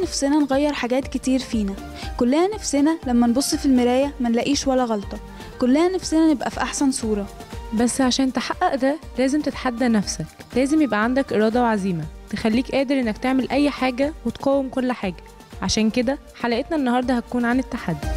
نفسنا نغير حاجات كتير فينا كلنا نفسنا لما نبص في المراية ما نلاقيش ولا غلطة كلنا نفسنا نبقى في أحسن صورة بس عشان تحقق ده لازم تتحدى نفسك لازم يبقى عندك إرادة وعزيمة تخليك قادر إنك تعمل أي حاجة وتقاوم كل حاجة عشان كده حلقتنا النهاردة هتكون عن التحدي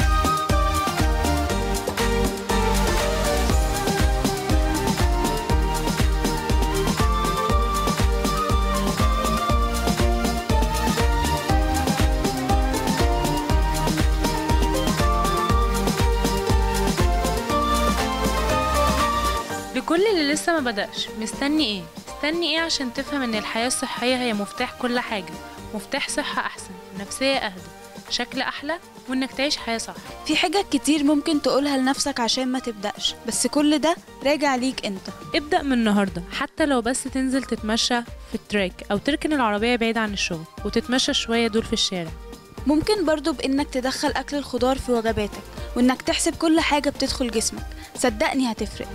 لكل اللي لسه ما بدأش مستني ايه؟ مستني ايه عشان تفهم ان الحياة الصحية هي مفتاح كل حاجة مفتاح صحة أحسن نفسية أهدى شكل أحلى وإنك تعيش حياة صح في حاجات كتير ممكن تقولها لنفسك عشان ما تبدأش بس كل ده راجع ليك انت ابدأ من النهاردة حتى لو بس تنزل تتمشى في التراك أو تركن العربية بعيد عن الشغل وتتمشى شوية دول في الشارع ممكن برضو بإنك تدخل أكل الخضار في وجباتك وإنك تحسب كل حاجة بتدخل جسمك صدقني هتفرق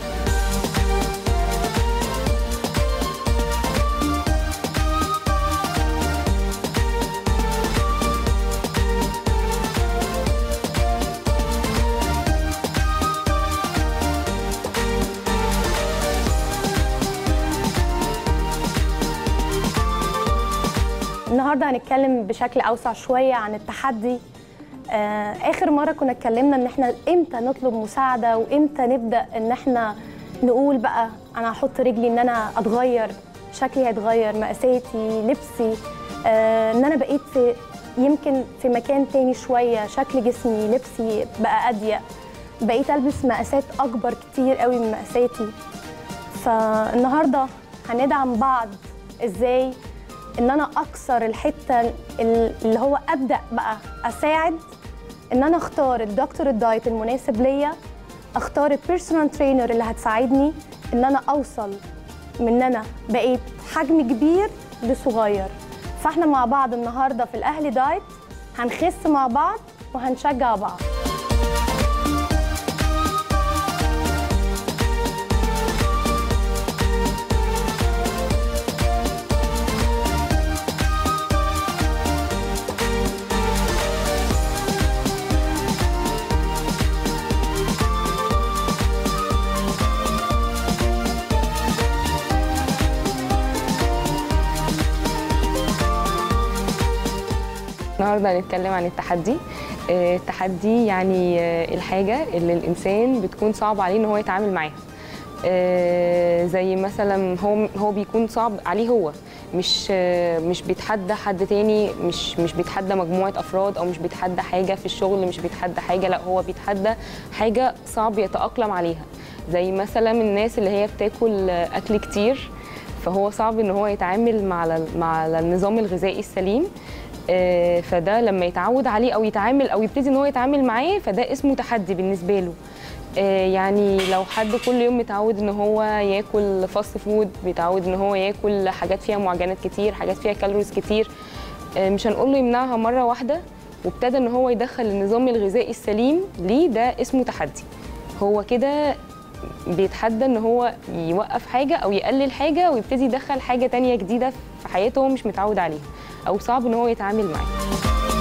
النهارده هنتكلم بشكل اوسع شويه عن التحدي آه، اخر مره كنا اتكلمنا ان احنا امتى نطلب مساعده وامتى نبدا ان احنا نقول بقى انا هحط رجلي ان انا اتغير شكلي هيتغير مقاساتي لبسي آه، ان انا بقيت في يمكن في مكان تاني شويه شكل جسمي لبسي بقى اضيق بقيت البس مقاسات اكبر كتير قوي من مقاساتي فالنهارده هندعم بعض ازاي ان انا اكسر الحته اللي هو ابدا بقى اساعد ان انا اختار الدكتور الدايت المناسب ليا اختار البيرسونال ترينر اللي هتساعدني ان انا اوصل من ان انا بقيت حجم كبير لصغير فاحنا مع بعض النهارده في الاهلي دايت هنخس مع بعض وهنشجع بعض النهارده هنتكلم عن التحدي آه، التحدي يعني آه، الحاجه اللي الانسان بتكون صعب عليه ان هو يتعامل معاها آه، زي مثلا هو هو بيكون صعب عليه هو مش آه، مش بيتحدى حد تاني مش مش بيتحدى مجموعه افراد او مش بيتحدى حاجه في الشغل مش بيتحدى حاجه لا هو بيتحدى حاجه صعب يتاقلم عليها زي مثلا الناس اللي هي بتاكل آه، اكل كتير فهو صعب ان هو يتعامل مع ال- مع النظام الغذائي السليم آه، فده لما يتعود عليه او يتعامل او يبتدي ان هو يتعامل معاه فده اسمه تحدي بالنسبه له آه، يعني لو حد كل يوم متعود ان هو ياكل فاست فود بيتعود ان هو ياكل حاجات فيها معجنات كتير حاجات فيها كالوريز كتير آه، مش هنقول له يمنعها مره واحده وابتدى ان هو يدخل النظام الغذائي السليم ليه ده اسمه تحدي هو كده بيتحدى ان هو يوقف حاجه او يقلل حاجه ويبتدي يدخل حاجه تانية جديده في حياته هو مش متعود عليها او صعب ان هو يتعامل معاها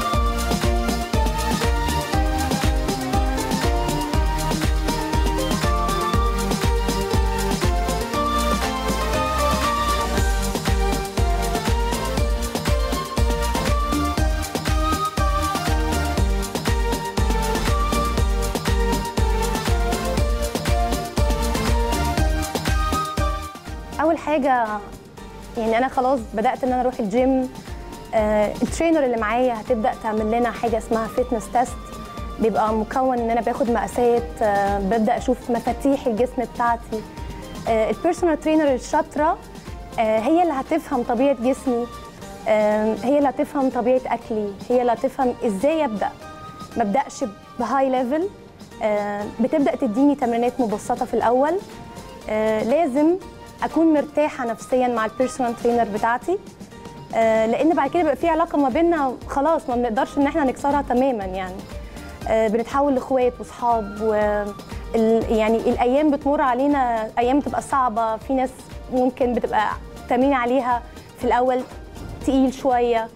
اول حاجه يعني انا خلاص بدات ان انا اروح الجيم آه الترينر اللي معايا هتبدا تعمل لنا حاجه اسمها فيتنس تيست بيبقى مكون ان انا باخد مقاسات آه ببدا اشوف مفاتيح الجسم بتاعتي آه البيرسونال ترينر الشاطره آه هي اللي هتفهم طبيعه جسمي آه هي اللي هتفهم طبيعه اكلي هي اللي هتفهم ازاي ابدا ما ابداش بهاي ليفل آه بتبدا تديني تمرينات مبسطه في الاول آه لازم اكون مرتاحه نفسيا مع البيرسونال ترينر بتاعتي آه، لان بعد كده بيبقى في علاقه ما بيننا خلاص ما بنقدرش ان احنا نكسرها تماما يعني آه، بنتحول لاخوات واصحاب و ال- يعني الايام بتمر علينا ايام بتبقى صعبه في ناس ممكن بتبقى تمرين عليها في الاول تقيل شويه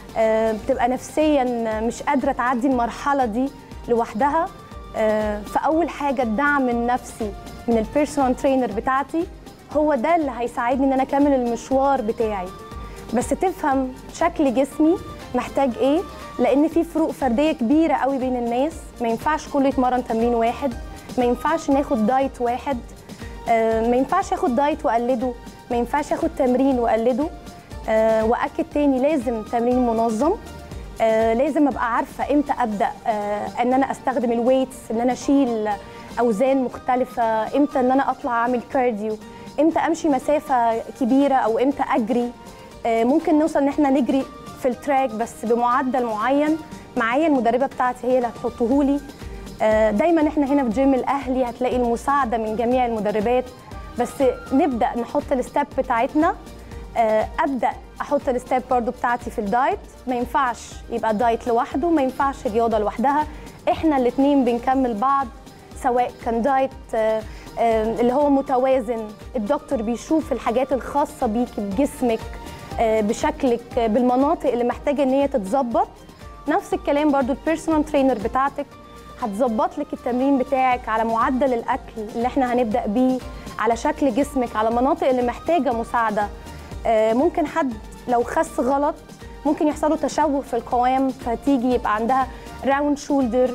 آه، بتبقى نفسيا مش قادره تعدي المرحله دي لوحدها آه، فاول حاجه الدعم النفسي من البيرسونال ترينر بتاعتي هو ده اللي هيساعدني ان انا اكمل المشوار بتاعي بس تفهم شكل جسمي محتاج ايه لان في فروق فرديه كبيره قوي بين الناس ما ينفعش كله يتمرن تمرين واحد ما ينفعش ناخد دايت واحد آه، ما ينفعش اخد دايت واقلده ما ينفعش اخد تمرين واقلده آه، واكد تاني لازم تمرين منظم آه، لازم ابقى عارفه امتى ابدا آه، ان انا استخدم الويتس ان انا اشيل اوزان مختلفه امتى ان انا اطلع اعمل كارديو امتى امشي مسافه كبيره او امتى اجري آه، ممكن نوصل ان احنا نجري في التراك بس بمعدل معين معايا المدربه بتاعتي هي اللي هتحطهولي آه، دايما احنا هنا في جيم الاهلي هتلاقي المساعده من جميع المدربات بس نبدا نحط الستاب بتاعتنا آه، ابدا احط الستاب برضو بتاعتي في الدايت ما ينفعش يبقى الدايت لوحده ما ينفعش رياضه لوحدها احنا الاثنين بنكمل بعض سواء كان دايت آه، آه، اللي هو متوازن الدكتور بيشوف الحاجات الخاصه بيك بجسمك آه، بشكلك آه، بالمناطق اللي محتاجه ان هي تتظبط نفس الكلام برضو البيرسونال ترينر بتاعتك هتظبط لك التمرين بتاعك على معدل الاكل اللي احنا هنبدا بيه على شكل جسمك على المناطق اللي محتاجه مساعده آه، ممكن حد لو خس غلط ممكن يحصل له تشوه في القوام فتيجي يبقى عندها راوند شولدر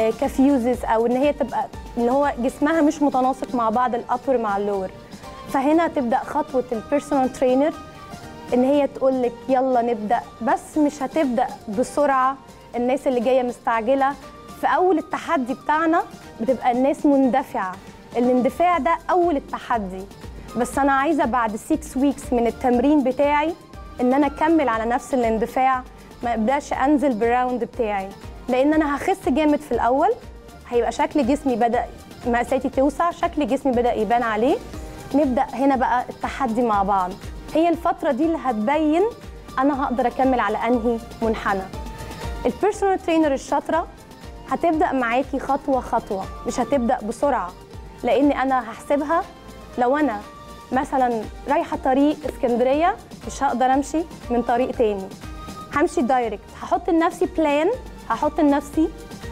كفيوزز او ان هي تبقى اللي هو جسمها مش متناسق مع بعض الابر مع اللور فهنا تبدا خطوه البيرسونال ترينر ان هي تقول لك يلا نبدا بس مش هتبدا بسرعه الناس اللي جايه مستعجله في اول التحدي بتاعنا بتبقى الناس مندفعه الاندفاع ده اول التحدي بس انا عايزه بعد 6 ويكس من التمرين بتاعي ان انا اكمل على نفس الاندفاع ما ابداش انزل بالراوند بتاعي لان انا هخس جامد في الاول هيبقى شكل جسمي بدا مقاساتي توسع شكل جسمي بدا يبان عليه نبدا هنا بقى التحدي مع بعض هي الفتره دي اللي هتبين انا هقدر اكمل على انهي منحنى البيرسونال ترينر الشاطره هتبدا معاكي خطوه خطوه مش هتبدا بسرعه لان انا هحسبها لو انا مثلا رايحه طريق اسكندريه مش هقدر امشي من طريق تاني همشي دايركت هحط لنفسي بلان هحط لنفسي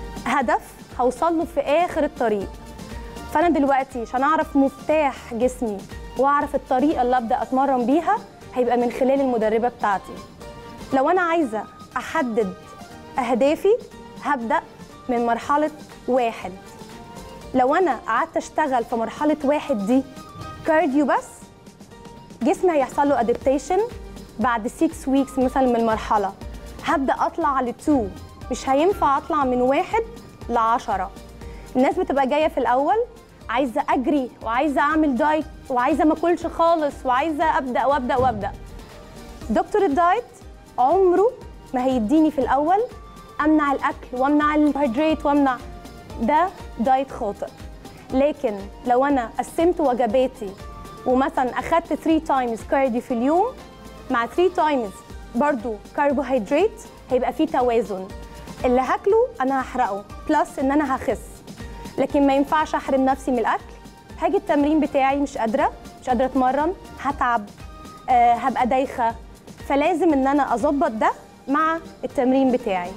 هدف هوصل له في اخر الطريق فانا دلوقتي عشان اعرف مفتاح جسمي واعرف الطريقه اللي ابدا اتمرن بيها هيبقى من خلال المدربه بتاعتي لو انا عايزه احدد اهدافي هبدا من مرحله واحد لو انا قعدت اشتغل في مرحله واحد دي كارديو بس جسمي هيحصل له ادابتيشن بعد 6 ويكس مثلا من المرحله هبدا اطلع على 2 مش هينفع اطلع من واحد ل 10 الناس بتبقى جايه في الاول عايزه اجري وعايزه اعمل دايت وعايزه ما اكلش خالص وعايزه ابدا وابدا وابدا دكتور الدايت عمره ما هيديني في الاول امنع الاكل وامنع الهيدريت وامنع ده دايت خاطئ لكن لو انا قسمت وجباتي ومثلا اخدت 3 تايمز كارديو في اليوم مع 3 تايمز برضو كربوهيدرات هيبقى فيه توازن اللي هاكله انا هحرقه بلس ان انا هخس لكن ما ينفعش احرم نفسي من الاكل هاجي التمرين بتاعي مش قادره مش قادره اتمرن هتعب آه هبقى دايخه فلازم ان انا اظبط ده مع التمرين بتاعي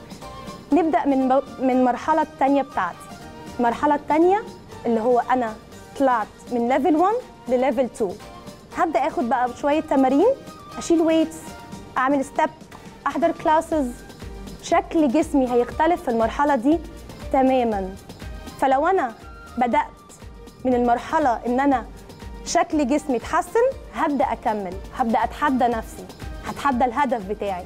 نبدا من من المرحله الثانيه بتاعتي المرحله الثانيه اللي هو انا طلعت من ليفل 1 لليفل 2 هبدا اخد بقى شويه تمارين اشيل ويتس اعمل ستيب احضر كلاسز شكل جسمي هيختلف في المرحله دي تماما فلو انا بدات من المرحله ان انا شكل جسمي اتحسن هبدا اكمل هبدا اتحدى نفسي هتحدى الهدف بتاعي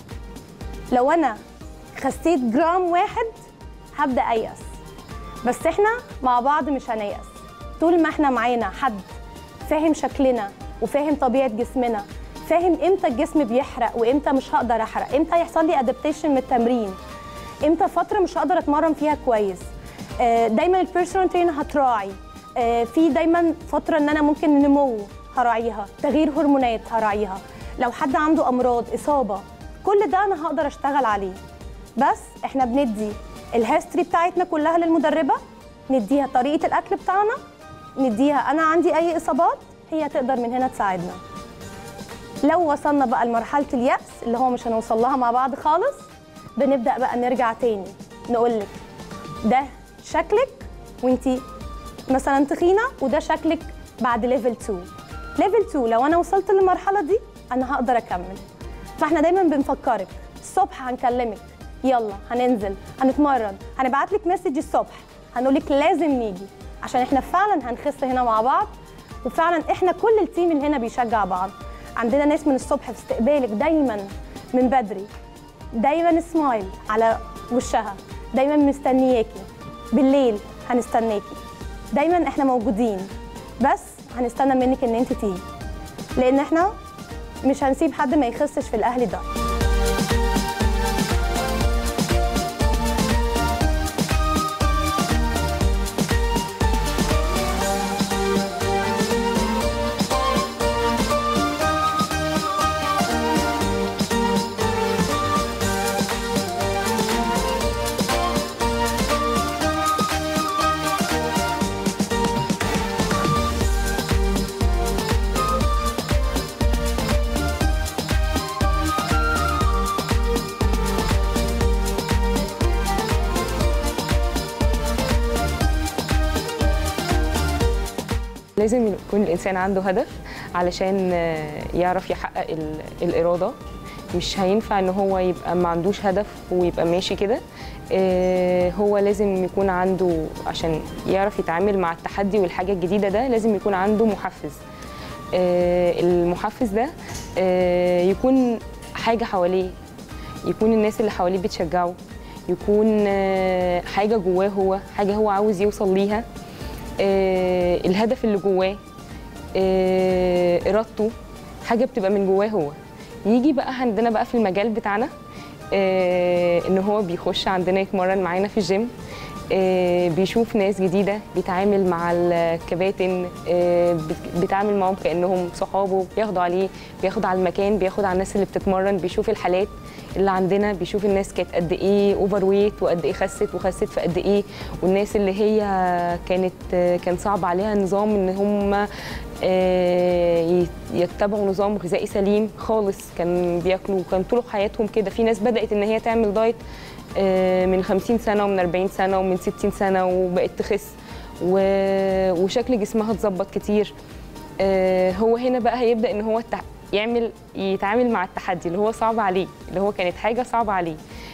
لو انا خسيت جرام واحد هبدا ايأس بس احنا مع بعض مش هنيأس طول ما احنا معانا حد فاهم شكلنا وفاهم طبيعه جسمنا فاهم امتى الجسم بيحرق وامتى مش هقدر احرق امتى يحصل لي ادابتيشن من التمرين امتى فتره مش هقدر اتمرن فيها كويس آه، دايما البيرسونال ترينر هتراعي آه، في دايما فتره ان انا ممكن نمو هراعيها تغيير هرمونات هراعيها لو حد عنده امراض اصابه كل ده انا هقدر اشتغل عليه بس احنا بندي الهيستوري بتاعتنا كلها للمدربه نديها طريقه الاكل بتاعنا نديها انا عندي اي اصابات هي تقدر من هنا تساعدنا لو وصلنا بقى لمرحله اليأس اللي هو مش هنوصل لها مع بعض خالص بنبدأ بقى نرجع تاني نقول لك ده شكلك وانتي مثلا تخينه وده شكلك بعد ليفل 2 ليفل 2 لو انا وصلت للمرحله دي انا هقدر اكمل فاحنا دايما بنفكرك الصبح هنكلمك يلا هننزل هنتمرن هنبعت لك مسج الصبح هنقول لك لازم نيجي عشان احنا فعلا هنخس هنا مع بعض وفعلا احنا كل التيم اللي هنا بيشجع بعض عندنا ناس من الصبح في استقبالك دايما من بدري دايما سمايل على وشها دايما مستنياكي بالليل هنستناكي دايما احنا موجودين بس هنستنى منك ان انت تيجي لان احنا مش هنسيب حد ما يخسش في الاهلي ده لازم يكون الانسان عنده هدف علشان آه، يعرف يحقق ال- الاراده مش هينفع ان هو يبقى ما عندوش هدف ويبقى ماشي كده آه، هو لازم يكون عنده عشان يعرف يتعامل مع التحدي والحاجه الجديده ده لازم يكون عنده محفز آه، المحفز ده آه، يكون حاجه حواليه يكون الناس اللي حواليه بتشجعه يكون آه، حاجه جواه هو حاجه هو عاوز يوصل ليها آه، الهدف اللي جواه آه، ارادته حاجه بتبقى من جواه هو يجي بقى عندنا بقى في المجال بتاعنا آه، ان هو بيخش عندنا يتمرن معانا في الجيم آه، بيشوف ناس جديده بيتعامل مع الكباتن آه، بت- بيتعامل معاهم كانهم صحابه بياخدوا عليه بياخد على المكان بياخد على الناس اللي بتتمرن بيشوف الحالات اللي عندنا بيشوف الناس كانت قد ايه اوفر ويت وقد ايه خست وخست في قد ايه والناس اللي هي كانت كان صعب عليها النظام ان هم آه، يتبعوا نظام غذائي سليم خالص كان بياكلوا كان طول حياتهم كده في ناس بدات ان هي تعمل دايت آه، من 50 سنه ومن 40 سنه ومن 60 سنه وبقت تخس و- وشكل جسمها اتظبط كتير آه، هو هنا بقى هيبدا ان هو التع- يعمل يتعامل مع التحدي اللي هو صعب عليه اللي هو كانت حاجه صعبه عليه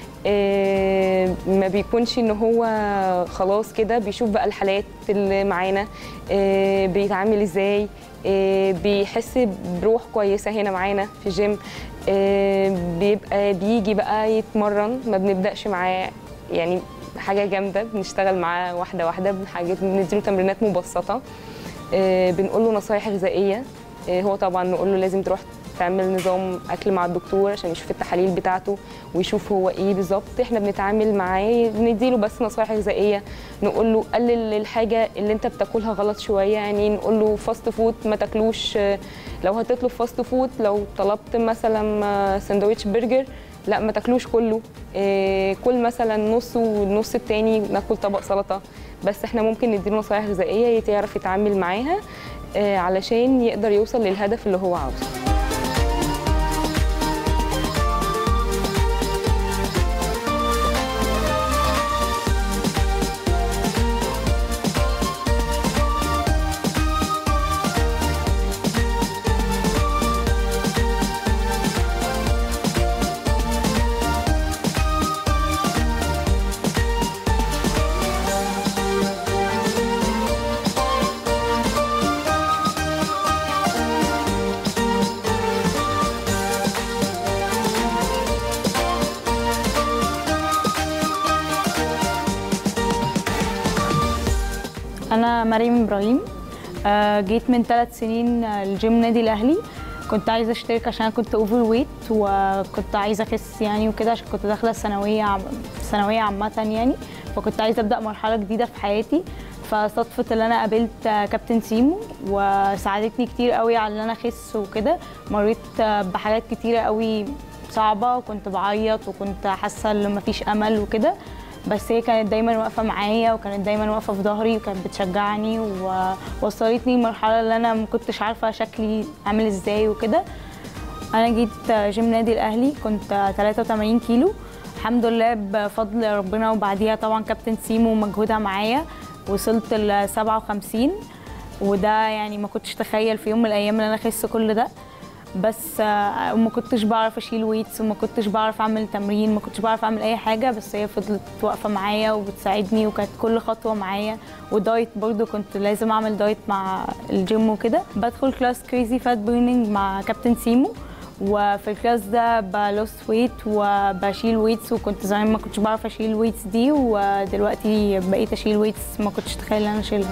آه، ما بيكونش ان هو خلاص كده بيشوف بقى الحالات اللي معانا آه، بيتعامل ازاي آه، بيحس بروح كويسه هنا معانا في الجيم آه، بيبقى بيجي بقى يتمرن ما بنبداش معاه يعني حاجه جامده بنشتغل معاه واحده واحده بحاجات بنديله تمرينات مبسطه آه، بنقول له نصايح غذائيه آه، هو طبعا نقول له لازم تروح تعمل نظام اكل مع الدكتور عشان يشوف التحاليل بتاعته ويشوف هو ايه بالظبط احنا بنتعامل معاه نديله بس نصايح غذائيه نقول له قلل الحاجه اللي انت بتاكلها غلط شويه يعني نقول له فاست فود ما تاكلوش آه، لو هتطلب فاست فود لو طلبت مثلا آه، سندوتش برجر لا ما تاكلوش كله آه، كل مثلا نص والنص التاني ناكل طبق سلطه بس احنا ممكن نديله نصايح غذائيه يعرف يتعامل معاها آه، علشان يقدر يوصل للهدف اللي هو عاوزه انا مريم ابراهيم آه، جيت من ثلاث سنين آه، الجيم نادي الاهلي كنت عايزه اشترك عشان أنا كنت اوفر ويت وكنت عايزه اخس يعني وكده عشان كنت داخله الثانويه عم... ثانويه عامه يعني فكنت عايزه ابدا مرحله جديده في حياتي فصدفة ان انا قابلت آه، كابتن سيمو وساعدتني كتير قوي على ان انا اخس وكده مريت آه، بحاجات كتيره قوي صعبه وكنت بعيط وكنت حاسه ان مفيش امل وكده بس هي كانت دايما واقفه معايا وكانت دايما واقفه في ظهري وكانت بتشجعني ووصلتني لمرحله اللي انا ما كنتش عارفه شكلي عامل ازاي وكده انا جيت جيم نادي الاهلي كنت 83 كيلو الحمد لله بفضل ربنا وبعديها طبعا كابتن سيمو ومجهودها معايا وصلت ل 57 وده يعني ما كنتش اتخيل في يوم من الايام ان انا اخس كل ده بس آه، وما كنتش بعرف اشيل ويتس وما كنتش بعرف اعمل تمرين ما كنتش بعرف اعمل اي حاجه بس هي فضلت واقفه معايا وبتساعدني وكانت كل خطوه معايا ودايت برضو كنت لازم اعمل دايت مع الجيم وكده بدخل كلاس كريزي فات بيرنينج مع كابتن سيمو وفي الكلاس ده بلوس ويت وبشيل ويتس وكنت زمان ما كنتش بعرف اشيل ويتس دي ودلوقتي بقيت اشيل ويتس ما كنتش اتخيل ان انا اشيلها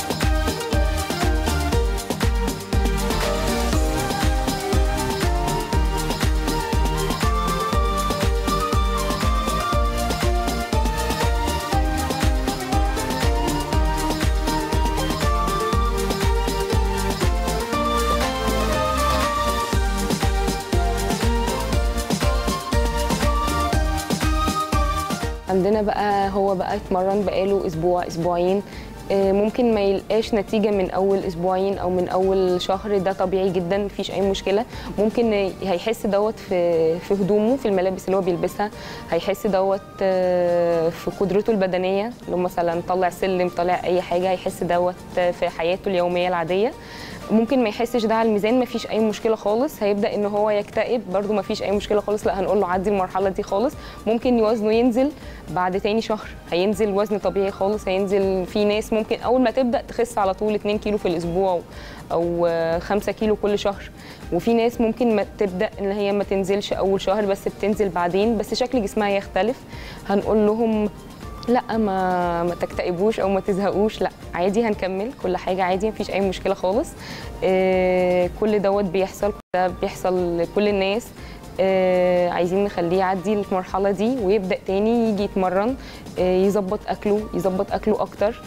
عندنا بقى هو بقى اتمرن بقاله اسبوع اسبوعين آه، ممكن ما يلقاش نتيجة من أول أسبوعين أو من أول شهر ده طبيعي جدا مفيش أي مشكلة ممكن هيحس دوت في في هدومه في الملابس اللي هو بيلبسها هيحس دوت آه، في قدرته البدنية لو مثلا طلع سلم طلع أي حاجة هيحس دوت في حياته اليومية العادية ممكن ما يحسش ده على الميزان ما فيش اي مشكله خالص هيبدا ان هو يكتئب برده ما فيش اي مشكله خالص لا هنقول له عدي المرحله دي خالص ممكن وزنه ينزل بعد تاني شهر هينزل وزن طبيعي خالص هينزل في ناس ممكن اول ما تبدا تخس على طول 2 كيلو في الاسبوع او 5 كيلو كل شهر وفي ناس ممكن ما تبدا ان هي ما تنزلش اول شهر بس بتنزل بعدين بس شكل جسمها يختلف هنقول لهم لا ما ما تكتئبوش او ما تزهقوش لا عادي هنكمل كل حاجه عادي مفيش اي مشكله خالص آه كل دوت بيحصل ده بيحصل لكل الناس آه عايزين نخليه يعدي المرحله دي ويبدا تاني يجي يتمرن آه يظبط اكله يظبط اكله اكتر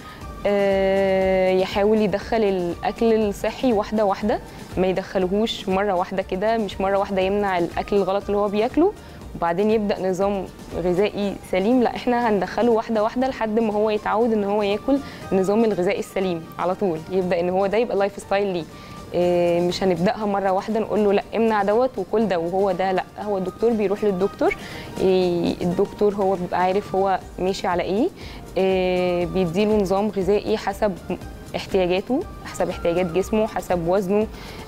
آه يحاول يدخل الاكل الصحي واحده واحده ما يدخلهوش مره واحده كده مش مره واحده يمنع الاكل الغلط اللي هو بياكله وبعدين يبدا نظام غذائي سليم لا احنا هندخله واحده واحده لحد ما هو يتعود ان هو ياكل النظام الغذائي السليم على طول يبدا ان هو ده يبقى لايف ستايل ليه إيه مش هنبداها مره واحده نقول له لا امنع دوت وكل ده وهو ده لا هو الدكتور بيروح للدكتور إيه الدكتور هو بيبقى عارف هو ماشي على ايه, إيه بيديله نظام غذائي حسب احتياجاته حسب احتياجات جسمه حسب وزنه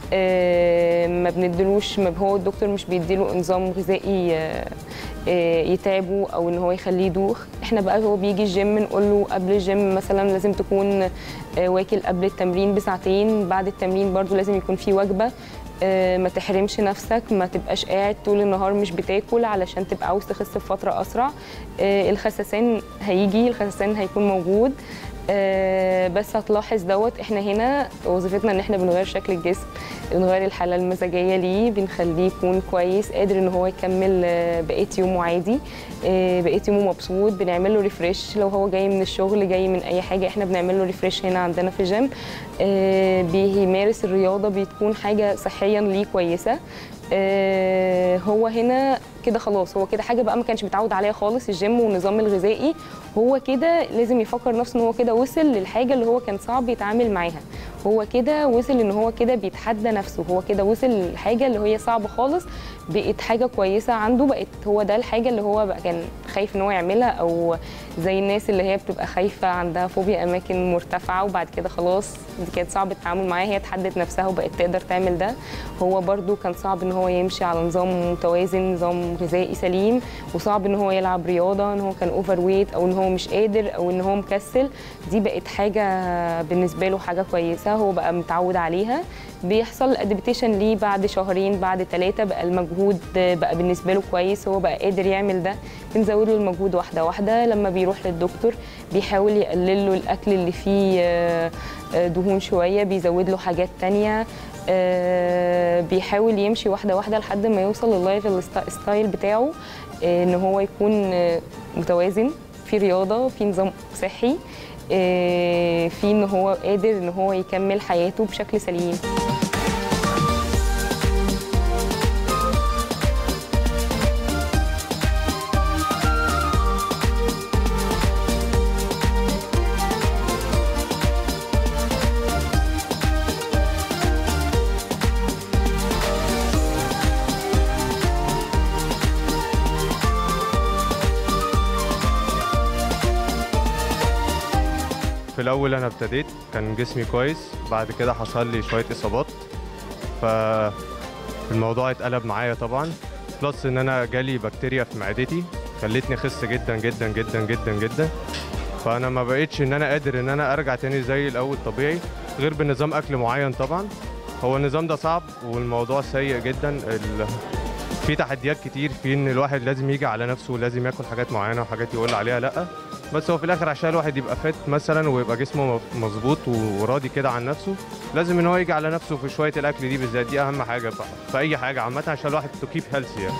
آه ما بندلوش ما هو الدكتور مش بيديله نظام غذائي آه آه يتعبه او ان هو يخليه يدوخ احنا بقى هو بيجي الجيم نقول له قبل الجيم مثلا لازم تكون واكل قبل التمرين بساعتين بعد التمرين برضو لازم يكون في وجبه ما تحرمش نفسك ما تبقاش قاعد طول النهار مش بتاكل علشان تبقى عاوز تخس في فتره اسرع الخسسان هيجي الخسسان هيكون موجود آه بس هتلاحظ دوت احنا هنا وظيفتنا ان احنا بنغير شكل الجسم بنغير الحاله المزاجيه ليه بنخليه يكون كويس قادر ان هو يكمل آه بقيه يومه عادي آه بقيه يومه مبسوط بنعمل له ريفريش لو هو جاي من الشغل جاي من اي حاجه احنا بنعمل له ريفريش هنا عندنا في الجيم بيمارس الرياضه بتكون حاجه صحيا ليه كويسه هو هنا كده خلاص هو كده حاجه بقى ما كانش متعود عليها خالص الجيم والنظام الغذائي هو كده لازم يفكر نفسه ان هو كده وصل للحاجه اللي هو كان صعب يتعامل معاها هو كده وصل ان هو كده بيتحدى نفسه هو كده وصل للحاجه اللي هي صعبه خالص بقت حاجه كويسه عنده بقت هو ده الحاجه اللي هو بقى كان خايف ان هو يعملها او زي الناس اللي هي بتبقى خايفه عندها فوبيا اماكن مرتفعه وبعد كده خلاص دي كانت صعب التعامل معاها هي اتحدت نفسها وبقت تقدر تعمل ده هو برده كان صعب ان هو يمشي على نظام متوازن نظام غذائي سليم وصعب ان هو يلعب رياضه ان هو كان اوفر ويت او ان هو مش قادر او ان هو مكسل دي بقت حاجه بالنسبه له حاجه كويسه هو بقى متعود عليها بيحصل ادابتيشن ليه بعد شهرين بعد ثلاثه بقى المجهود بقى بالنسبه له كويس هو بقى قادر يعمل ده بنزود له المجهود واحده واحده لما بيروح للدكتور بيحاول يقلل له الاكل اللي فيه دهون شويه بيزود له حاجات تانية بيحاول يمشي واحده واحده لحد ما يوصل لللايف ستايل بتاعه ان هو يكون متوازن في رياضه في نظام صحي في ان هو قادر ان هو يكمل حياته بشكل سليم الاول انا ابتديت كان جسمي كويس بعد كده حصل لي شويه اصابات فالموضوع اتقلب معايا طبعا بلس ان انا جالي بكتيريا في معدتي خلتني اخس جدا جدا جدا جدا جدا فانا ما بقيتش ان انا قادر ان انا ارجع تاني زي الاول طبيعي غير بنظام اكل معين طبعا هو النظام ده صعب والموضوع سيء جدا ال... في تحديات كتير في ان الواحد لازم يجي على نفسه ولازم ياكل حاجات معينه وحاجات يقول عليها لا بس هو في الاخر عشان الواحد يبقى فات مثلا ويبقى جسمه مظبوط وراضي كده عن نفسه لازم ان هو يجي على نفسه في شويه الاكل دي بالذات دي اهم حاجه بقى في اي حاجه عامه عشان الواحد تو كيب هيلثي يعني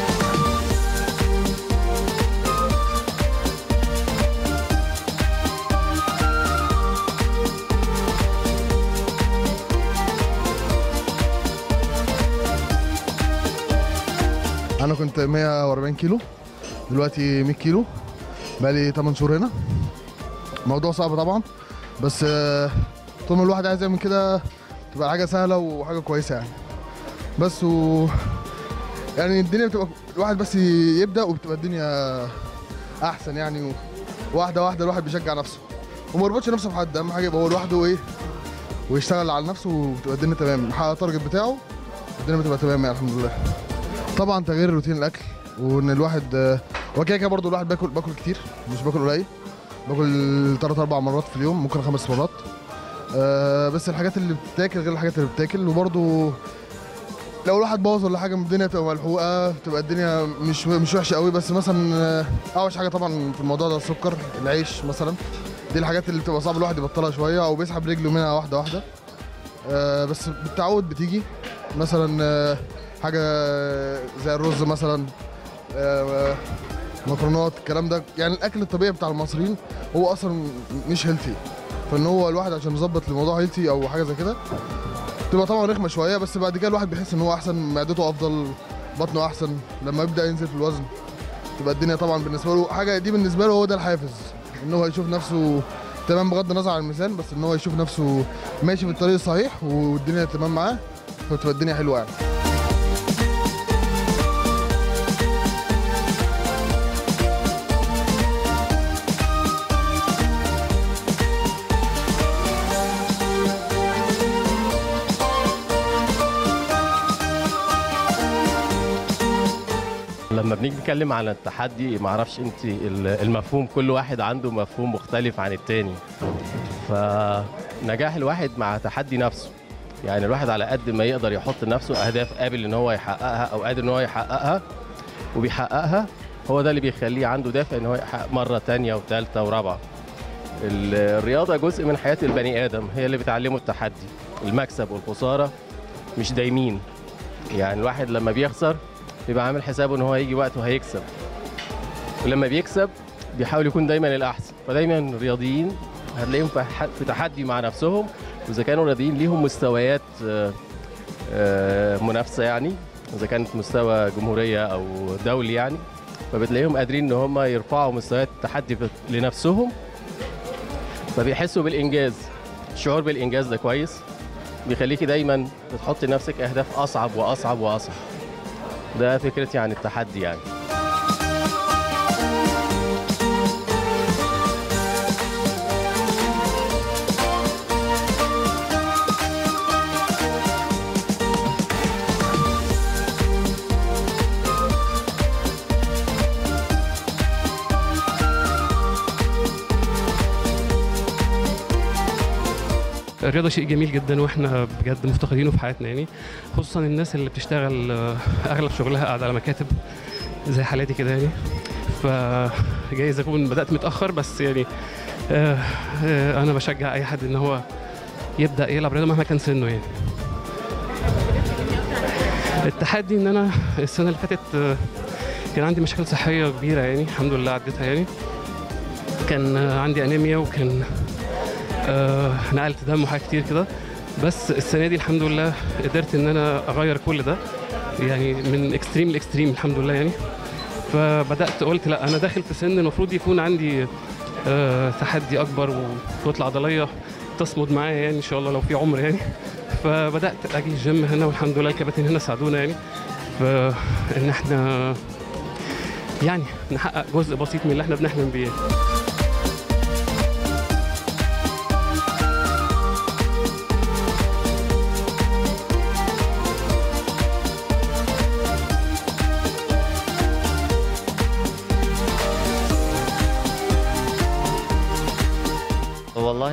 انا كنت 140 كيلو دلوقتي 100 كيلو بقالي 8 شهور هنا الموضوع صعب طبعا بس آه، طول ما الواحد عايز يعمل كده تبقى حاجه سهله وحاجه كويسه يعني بس و يعني الدنيا بتبقى الواحد بس يبدا وبتبقى الدنيا احسن يعني واحده واحده الواحد بيشجع نفسه وما يربطش نفسه بحد اهم حاجه يبقى هو لوحده وايه ويشتغل على نفسه وبتبقى الدنيا تمام يحقق التارجت بتاعه الدنيا بتبقى تمام يعني الحمد لله طبعا تغيير روتين الاكل وان الواحد آه، هو كده كده برضه الواحد باكل باكل كتير مش باكل قليل باكل ثلاث اربع مرات في اليوم ممكن خمس مرات آه، بس الحاجات اللي بتتاكل غير الحاجات اللي بتتاكل وبرضه لو الواحد بوظ ولا حاجه الدنيا تبقى ملحوقه تبقى الدنيا مش مش وحشه قوي بس مثلا آه، اوحش حاجه طبعا في الموضوع ده السكر العيش مثلا دي الحاجات اللي بتبقى صعب الواحد يبطلها شويه او بيسحب رجله منها واحده واحده آه، بس بالتعود بتيجي مثلا آه، حاجه زي الرز مثلا آه، مكرونات الكلام ده يعني الاكل الطبيعي بتاع المصريين هو اصلا مش هيلثي فان هو الواحد عشان يظبط الموضوع هيلثي او حاجه زي كده تبقى طبعا رخمه شويه بس بعد كده الواحد بيحس ان هو احسن معدته افضل بطنه احسن لما يبدا ينزل في الوزن تبقى الدنيا طبعا بالنسبه له حاجه دي بالنسبه له هو ده الحافز ان هو يشوف نفسه تمام بغض النظر عن الميزان بس ان هو يشوف نفسه ماشي في الطريق الصحيح والدنيا تمام معاه فتبقى الدنيا حلوه يعني لما بنيجي نتكلم عن التحدي ما اعرفش انت ال- المفهوم كل واحد عنده مفهوم مختلف عن التاني فنجاح الواحد مع تحدي نفسه يعني الواحد على قد ما يقدر يحط لنفسه اهداف قابل ان هو يحققها او قادر ان هو يحققها وبيحققها هو ده اللي بيخليه عنده دافع ان هو يحقق مره تانية وثالثه ورابعه ال- الرياضه جزء من حياه البني ادم هي اللي بتعلمه التحدي المكسب والخساره مش دايمين يعني الواحد لما بيخسر بيبقى عامل حسابه ان هو هيجي وقت وهيكسب ولما بيكسب بيحاول يكون دايما الاحسن فدايما الرياضيين هتلاقيهم في ح- في تحدي مع نفسهم واذا كانوا رياضيين ليهم مستويات آه، آه، منافسه يعني اذا كانت مستوى جمهوريه او دولي يعني فبتلاقيهم قادرين ان هم يرفعوا مستويات التحدي في- لنفسهم فبيحسوا بالانجاز الشعور بالانجاز ده كويس بيخليكي دايما بتحطي لنفسك اهداف اصعب واصعب واصعب ده فكرتي عن التحدي يعني الرياضة شيء جميل جدا واحنا بجد مفتقدينه في حياتنا يعني خصوصا الناس اللي بتشتغل آه، اغلب شغلها قاعد على مكاتب زي حالاتي كده يعني فجايز اكون بدأت متأخر بس يعني آه، آه، انا بشجع اي حد ان هو يبدأ يلعب رياضة مهما كان سنه يعني التحدي ان انا السنة اللي فاتت آه، كان عندي مشاكل صحية كبيرة يعني الحمد لله عديتها يعني كان آه، عندي انيميا وكان آه، نقلت دم وحاجات كتير كده بس السنه دي الحمد لله قدرت ان انا اغير كل ده يعني من اكستريم لاكستريم الحمد لله يعني فبدات قلت لا انا داخل في سن المفروض يكون عندي آه، تحدي اكبر وكتله عضليه تصمد معايا يعني ان شاء الله لو في عمر يعني فبدات اجي الجيم هنا والحمد لله الكباتن هنا ساعدونا يعني فان احنا يعني نحقق جزء بسيط من اللي احنا بنحلم بيه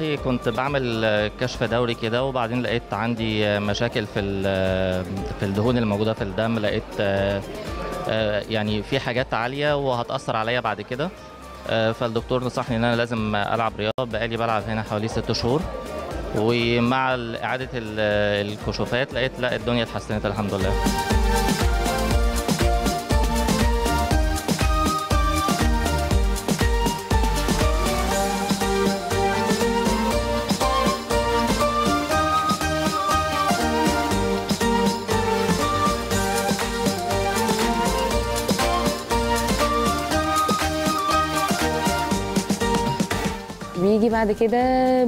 والله كنت بعمل آه، كشف دوري كده وبعدين لقيت عندي آه، مشاكل في ال- في الدهون الموجوده في الدم لقيت آه، آه، يعني في حاجات عاليه وهتاثر عليا بعد كده آه، فالدكتور نصحني ان انا لازم العب رياضه بقالي بلعب هنا حوالي ست شهور ومع اعاده ال- الكشوفات لقيت لا الدنيا اتحسنت الحمد لله بيجي بعد كده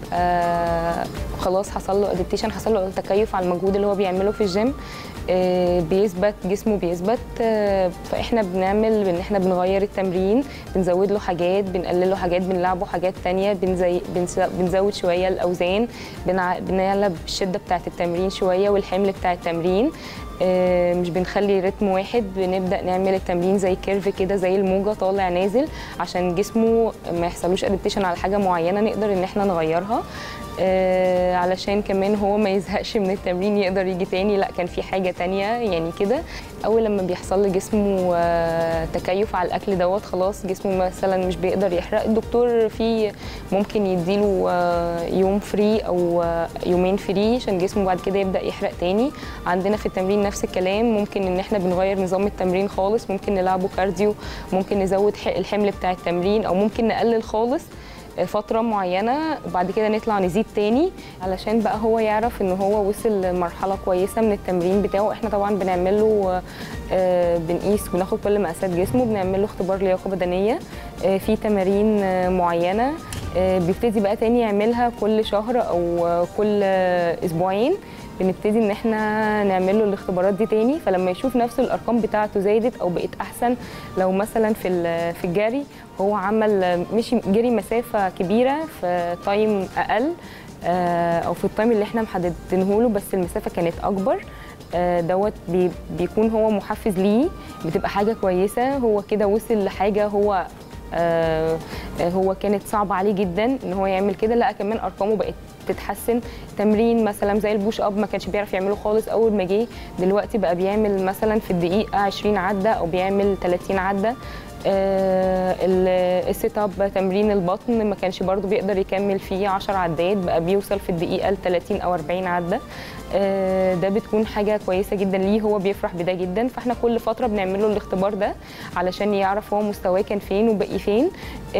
بيبقى خلاص حصل له ادابتيشن حصل له تكيف على المجهود اللي هو بيعمله في الجيم آه، بيثبت جسمه بيثبت آه، فاحنا بنعمل ان احنا بنغير التمرين بنزود له حاجات بنقلل له حاجات بنلعبه حاجات تانية بنزي بنس- بنزود شويه الاوزان بنع- بنعلى الشده بتاعه التمرين شويه والحمل بتاع التمرين آه، مش بنخلي رتم واحد بنبدا نعمل التمرين زي كيرف كده زي الموجه طالع نازل عشان جسمه ما يحصلوش ادابتيشن على حاجه معينه نقدر ان احنا نغيرها آه، علشان كمان هو ما يزهقش من التمرين يقدر يجي تاني لا كان في حاجه تانية يعني كده اول لما بيحصل لجسمه آه، تكيف على الاكل دوت خلاص جسمه مثلا مش بيقدر يحرق الدكتور في ممكن يديله آه، يوم فري او آه، يومين فري عشان جسمه بعد كده يبدا يحرق تاني عندنا في التمرين نفس الكلام ممكن ان احنا بنغير نظام التمرين خالص ممكن نلعبه كارديو ممكن نزود ح- الحمل بتاع التمرين او ممكن نقلل خالص فترة معينة وبعد كده نطلع نزيد تاني علشان بقى هو يعرف ان هو وصل لمرحلة كويسة من التمرين بتاعه احنا طبعا بنعمل له آه، بنقيس بناخد كل مقاسات جسمه بنعمل له اختبار لياقة بدنية آه، في تمارين آه، معينة آه، بيبتدي بقى تاني يعملها كل شهر او آه، كل آه، اسبوعين بنبتدي ان احنا نعمل له الاختبارات دي تاني فلما يشوف نفسه الارقام بتاعته زادت او بقت احسن لو مثلا في ال- في الجري هو عمل مشي جري مسافه كبيره في تايم اقل آه، او في التايم اللي احنا محددينه له بس المسافه كانت اكبر آه، دوت بي- بيكون هو محفز ليه بتبقى حاجه كويسه هو كده وصل لحاجه هو آه، آه، هو كانت صعبة عليه جدا ان هو يعمل كده لا كمان ارقامه بقت تتحسن تمرين مثلا زي البوش اب ما كانش بيعرف يعمله خالص اول ما جه دلوقتي بقى بيعمل مثلا في الدقيقة 20 عدة او بيعمل 30 عدة آه، ال- السيت اب تمرين البطن ما كانش برضو بيقدر يكمل فيه 10 عدات بقى بيوصل في الدقيقة ل 30 او 40 عدة آه، ده بتكون حاجة كويسة جدا ليه هو بيفرح بده جدا فاحنا كل فترة بنعمل له الاختبار ده علشان يعرف هو مستواه كان فين وبقي فين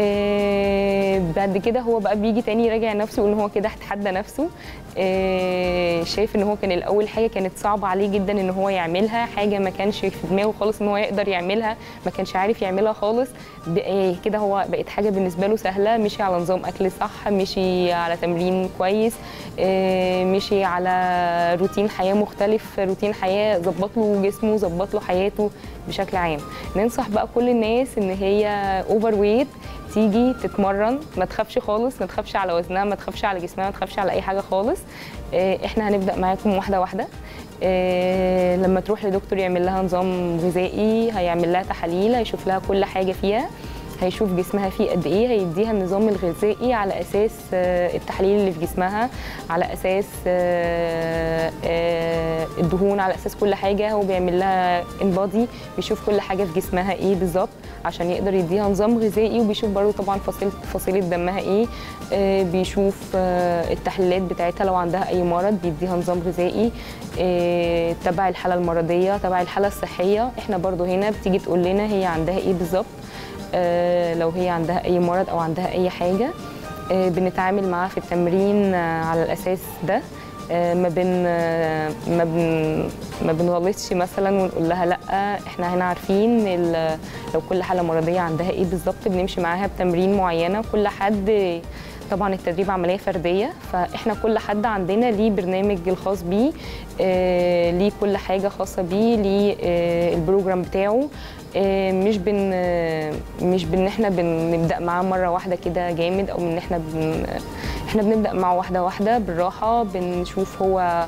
آه، بعد كده هو بقى بيجي تاني يراجع نفسه وان هو كده اتحدى نفسه آه، شايف ان هو كان الاول حاجه كانت صعبه عليه جدا ان هو يعملها حاجه ما كانش في دماغه خالص ان هو يقدر يعملها ما كانش عارف يعملها خالص بقى كده هو بقت حاجه بالنسبه له سهله مشي على نظام اكل صح مشي على تمرين كويس آه، مشي على روتين حياه مختلف روتين حياه ظبط له جسمه ظبط له حياته بشكل عام ننصح بقى كل الناس ان هي اوفر ويت تيجي تتمرن ما تخافش خالص ما تخافش على وزنها ما تخافش على جسمها ما تخافش على اي حاجه خالص آه، احنا هنبدا معاكم واحده واحده آه، لما تروح لدكتور يعمل لها نظام غذائي هيعمل لها تحاليل هيشوف لها كل حاجه فيها هيشوف جسمها فيه قد ايه هيديها النظام الغذائي على اساس آه، التحاليل اللي في جسمها على اساس آه، آه، الدهون على اساس كل حاجه هو بيعمل لها انبادي بيشوف كل حاجه في جسمها ايه بالظبط عشان يقدر يديها نظام غذائي وبيشوف برضه طبعا فصيله فصيله دمها ايه آه، بيشوف آه، التحليلات بتاعتها لو عندها اي مرض بيديها نظام غذائي آه، تبع الحاله المرضيه تبع الحاله الصحيه احنا برضه هنا بتيجي تقول لنا هي عندها ايه بالظبط آه، لو هي عندها اي مرض او عندها اي حاجه آه، بنتعامل معاها في التمرين آه، على الاساس ده آه، ما بن آه، ما بن ما بنغلطش مثلا ونقول لها لا احنا هنا عارفين ال- لو كل حاله مرضيه عندها ايه بالظبط بنمشي معاها بتمرين معينه كل حد طبعا التدريب عمليه فرديه فاحنا كل حد عندنا ليه برنامج الخاص بيه آه، ليه كل حاجه خاصه بيه ليه آه، البروجرام بتاعه آه، مش بن آه، مش بان احنا بنبدا معاه مره واحده كده جامد او ان احنا بن احنا بنبدا معاه واحده واحده بالراحه بنشوف هو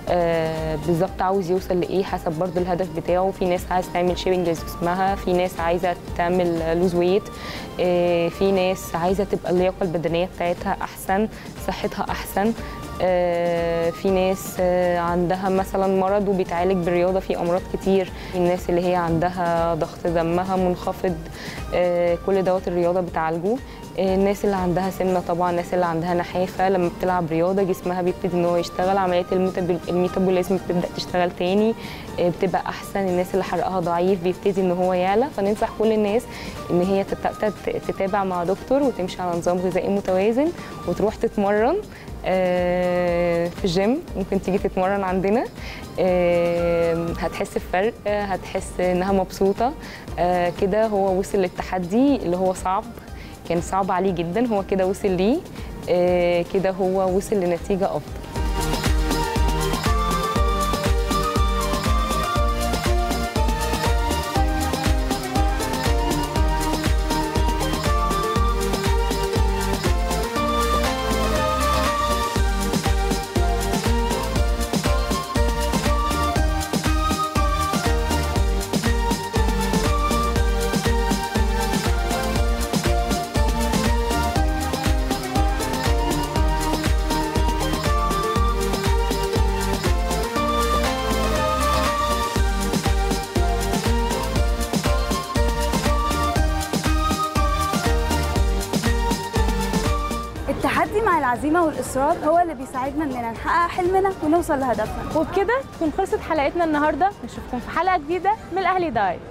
آه، بالظبط عاوز يوصل لايه حسب برضو الهدف بتاعه في ناس عايز تعمل شيبنج لجسمها في ناس عايزه تعمل لوز ويت في ناس عايزه تبقى اللياقه البدنيه بتاعتها احسن صحتها احسن آه، في ناس آه، عندها مثلا مرض وبيتعالج بالرياضه في امراض كتير الناس اللي هي عندها ضغط دمها منخفض آه، كل دوت الرياضه بتعالجه آه، الناس اللي عندها سمنه طبعا الناس اللي عندها نحافه لما بتلعب رياضه جسمها بيبتدي ان هو يشتغل عمليه الميتابول- الميتابوليزم بتبدا تشتغل تاني آه، بتبقى احسن الناس اللي حرقها ضعيف بيبتدي ان هو يعلى فننصح كل الناس ان هي تت- تت- تتابع مع دكتور وتمشي على نظام غذائي متوازن وتروح تتمرن آه، في الجيم ممكن تيجي تتمرن عندنا آه، هتحس بفرق آه، هتحس انها مبسوطه آه، كده هو وصل للتحدي اللي هو صعب كان صعب عليه جدا هو كده وصل ليه آه، كده هو وصل لنتيجه افضل التحدي مع العزيمة والإصرار هو اللي بيساعدنا إننا نحقق حلمنا ونوصل لهدفنا وبكده تكون خلصت حلقتنا النهارده نشوفكم في حلقه جديده من الاهلي دايت